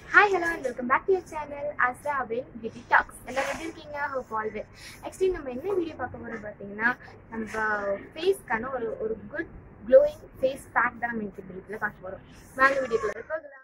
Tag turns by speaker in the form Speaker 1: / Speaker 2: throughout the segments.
Speaker 1: hi hello and welcome back to your channel Asra Abin beauty talks எல்லாரும் எப்படி இருக்கீங்க hope all well actually நம்ம என்ன வீடியோ பார்க்க போகிறோம் பார்த்தீங்கன்னா நம்ம ஃபேஸ்க்கான ஒரு ஒரு குட் க்ளோயிங் ஃபேஸ் பேக் தான் நம்ம இன்னைக்கு வீடியோவில் பார்க்க போகிறோம் வாங்க வீடியோக்குள்ள போகலாம்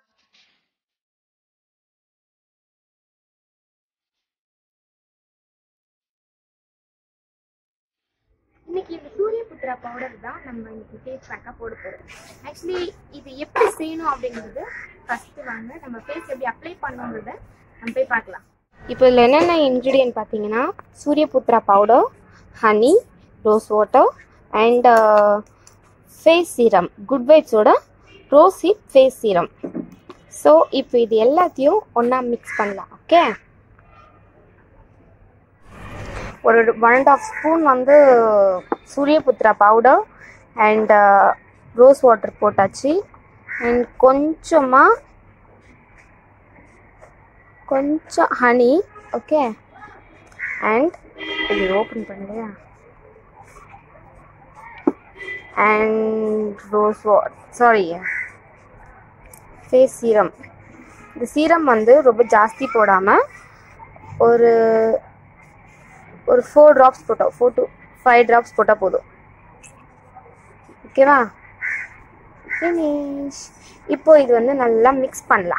Speaker 1: இன்னைக்கு இந்த சூரிய புத்ரா பவுடர் தான் நம்ம இன்னைக்கு ஃபேஸ் பேக்காக போட போகிறோம் ஆக்சுவலி இது எப்படி செய்யணும் அப்படிங்கிறது ஃபர்ஸ்ட் வாங்க நம்ம ஃபேஸ் எப்படி அப்ளை பண்ணுங்கிறத நம்ம போய் பார்க்கலாம் இப்போ இதில் என்னென்ன இன்க்ரீடியன்ட் பார்த்தீங்கன்னா Suryaputra powder honey rose water and face serum good வைட்ஸோட rose hip face serum so இப்போ இது எல்லாத்தையும் ஒன்றா மிக்ஸ் பண்ணலாம் ஓகே ஒரு ஒன் அண்ட் ஆஃப் ஸ்பூன் வந்து Suryaputra powder and rose water போட்டாச்சு அண்ட் கொஞ்சமாக கொஞ்சம் ஹனி ஓகே அண்ட் இது ஓப்பன் பண்ணுறியா and rose what sorry face serum இந்த சீரம் வந்து ரொம்ப ஜாஸ்தி போடாமல் ஒரு ஒரு ஃபோர் ட்ராப்ஸ் போட்டோம் ஃபோர் டு ஃபைவ் ட்ராப்ஸ் போட்டால் போதும் ஓகேவா ஃபினிஷ் இப்போ இது வந்து நல்லா மிக்ஸ் பண்ணலாம்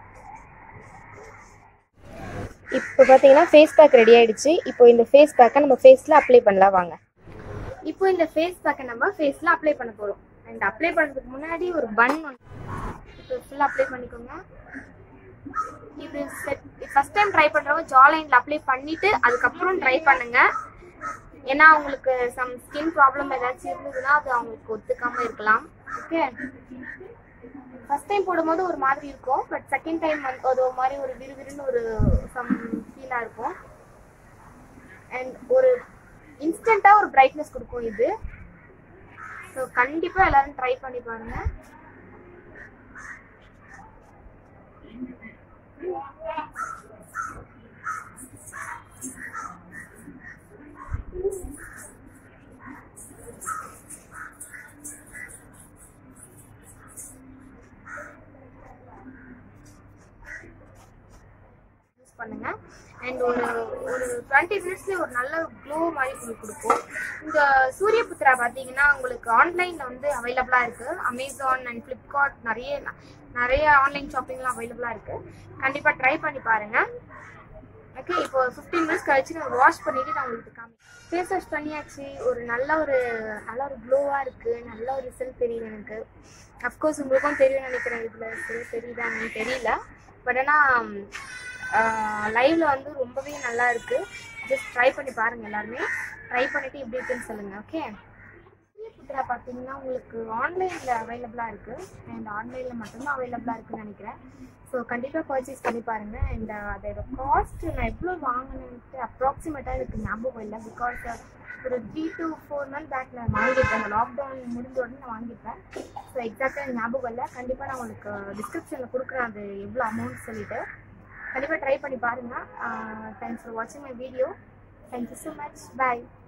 Speaker 1: இப்போ பார்த்தீங்கன்னா ஃபேஸ் பேக் ரெடி ஆயிடுச்சு இப்போ இந்த ஃபேஸ் பேக்கை நம்ம ஃபேஸில் அப்ளை பண்ணலாம் வாங்க இப்போ இந்த ஃபேஸ் பேக்கை நம்ம ஃபேஸில் அப்ளை பண்ண போகிறோம் அண்ட் அப்ளை பண்ணுறதுக்கு முன்னாடி ஒரு பன் இப்போ ஃபுல்லாக அப்ளை பண்ணிக்கோங்க இது செட் ஃபர்ஸ்ட் டைம் ட்ரை பண்ணுறவங்க ஜா லைனில் அப்ளை பண்ணிவிட்டு அதுக்கப்புறம் ட்ரை பண்ணுங்க ஏன்னா அவங்களுக்கு சம் ஸ்கின் ப்ராப்ளம் ஏதாச்சும் இருந்ததுன்னா அது அவங்களுக்கு ஒத்துக்காமல் இருக்கலாம் ஓகே ஃபர்ஸ்ட் டைம் போடும்போது ஒரு மாதிரி இருக்கும் பட் செகண்ட் டைம் வந்து அது ஒரு மாதிரி ஒரு விறுவிறுன்னு ஒரு சம் ஃபீலாக இருக்கும் அண்ட் ஒரு இன்ஸ்டண்ட்டாக ஒரு பிரைட்னஸ் கொடுக்கும் இது ஸோ கண்டிப்பாக எல்லாரும் ட்ரை பண்ணி பாருங்க யூஸ் பண்ணுங்க அண்ட் ஒரு ஒரு டுவெண்ட்டி மினிட்ஸ்ல ஒரு நல்ல க்ளோ மாதிரி உங்களுக்கு கொடுக்கும் இந்த சூரியபுத்ரா பார்த்தீங்கன்னா உங்களுக்கு ஆன்லைனில் வந்து அவைலபிளாக இருக்கு அமேசான் அண்ட் ஃப்ளிப்கார்ட் நிறைய நிறைய ஆன்லைன் ஷாப்பிங்லாம் அவைலபிளாக இருக்கு கண்டிப்பாக ட்ரை பண்ணி பாருங்க ஓகே இப்போ ஃபிஃப்டீன் மினிட்ஸ் கழிச்சு நான் வாஷ் பண்ணிட்டு நான் உங்களுக்கு காமி ஃபேஸ் வாஷ் பண்ணியாச்சு ஒரு நல்ல ஒரு நல்ல ஒரு க்ளோவாக இருக்கு நல்ல ஒரு ரிசல்ட் தெரியுது எனக்கு அஃப்கோர்ஸ் உங்களுக்கும் தெரியும் நினைக்கிறேன் இதில் தெரியுதான்னு தெரியல பட் ஆனால் லைவ்ல வந்து ரொம்பவே நல்லா இருக்கு ஜஸ்ட் ட்ரை பண்ணி பாருங்க எல்லாருமே ட்ரை பண்ணிட்டு எப்படி இருக்குன்னு சொல்லுங்க ஓகே புத்ரா பார்த்தீங்கன்னா உங்களுக்கு ஆன்லைனில் அவைலபிளாக இருக்கு அண்ட் ஆன்லைனில் மட்டும்தான் அவைலபிளாக இருக்குன்னு நினைக்கிறேன் ஸோ கண்டிப்பாக பர்ச்சேஸ் பண்ணி பாருங்க அண்ட் அதோட காஸ்ட் நான் எவ்வளோ வாங்கினேன்ட்டு அப்ராக்சிமேட்டாக எனக்கு ஞாபகம் இல்லை பிகாஸ் ஒரு three to four month back நான் வாங்கியிருப்பேன் அந்த லாக்டவுன் முடிஞ்ச உடனே நான் வாங்கியிருப்பேன் ஸோ எக்ஸாக்டாக ஞாபகம் இல்லை கண்டிப்பாக நான் உங்களுக்கு டிஸ்கிரிப்ஷனில் கொடுக்குறேன் அது எவ்வளோ அமௌண்ட் சொல்லிட்டு கண்டிப்பாக ட்ரை பண்ணி பாருங்கள் தேங்க்ஸ் ஃபார் வாட்சிங் my video thank you so much bye